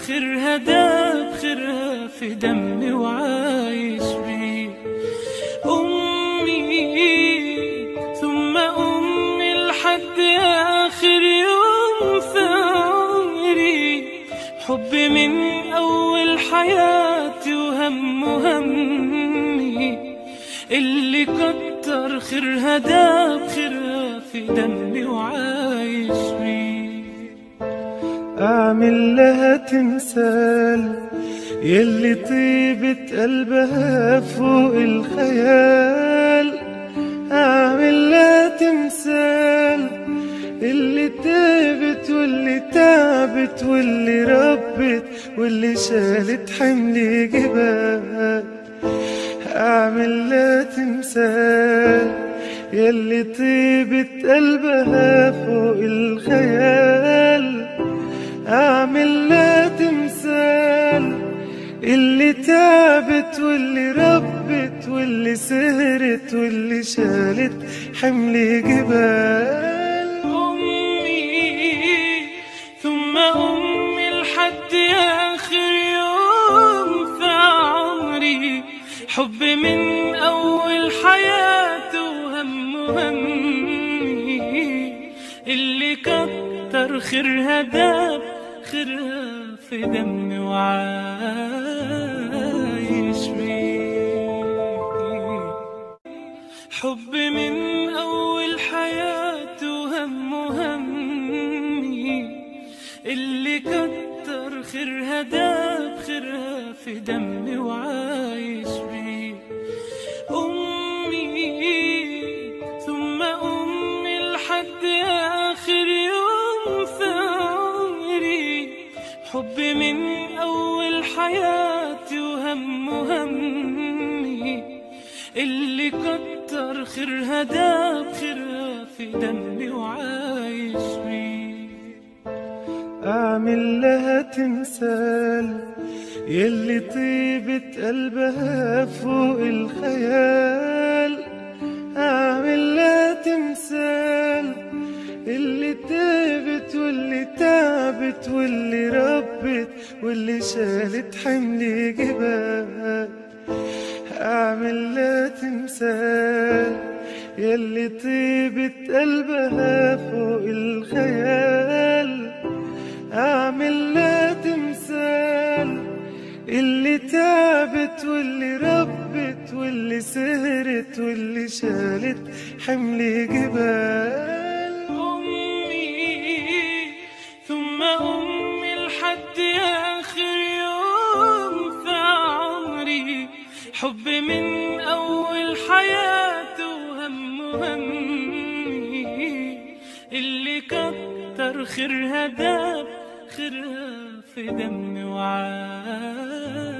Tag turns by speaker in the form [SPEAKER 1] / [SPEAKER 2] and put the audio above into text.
[SPEAKER 1] خيرها داب خيرها في دمي وعايش بيه أمي ثم أمي لحد آخر يوم في عمري حبي من أول حياتي وهم همي اللي كتر خيرها داب خيرها في دمي وعايش بيه
[SPEAKER 2] أعمل لها تمثال يلي طيبة قلبها فوق الخيال أعمل لها تمثال اللي تعبت واللي تعبت واللي ربت واللي شالت حمل جبال أعمل لها تمثال يلي طيبة قلبها فوق الخيال أعمل لها تمثال اللي تعبت واللي ربت واللي سهرت واللي شالت حمل جبال
[SPEAKER 1] أمي ثم أمي لحد آخر يوم في عمري حب من أول حياتي وهم همي اللي كتر خيرها داب خيرها في دمي وعايش بيه حب من أول حياتي وهم همي اللي كتر خيرها داب خيرها في دمي وعايش بيه أمي ثم أمي لحد آخر يوم في عمري حبي من أول حياتي وهم همي اللي كتر خيرها داب خيرها في دمي وعايش بيه
[SPEAKER 2] أعمل لها تمثال يلي طيبة قلبها فوق الخيال أعمل لها تمثال اللي تعبت واللي تعبت واللي ربت واللي شالت حمل جبال أعمل لها تمثال يلي طيبة قلبها فوق الخيال أعمل لها تمثال اللي تعبت واللي ربت واللي سهرت واللي شالت حمل جبال
[SPEAKER 1] أمي ثم أمي لحد آخر يوم في عمري حب من أول حياتي وهم همي اللي كتر خيرها داب خيرها في دمي وعايش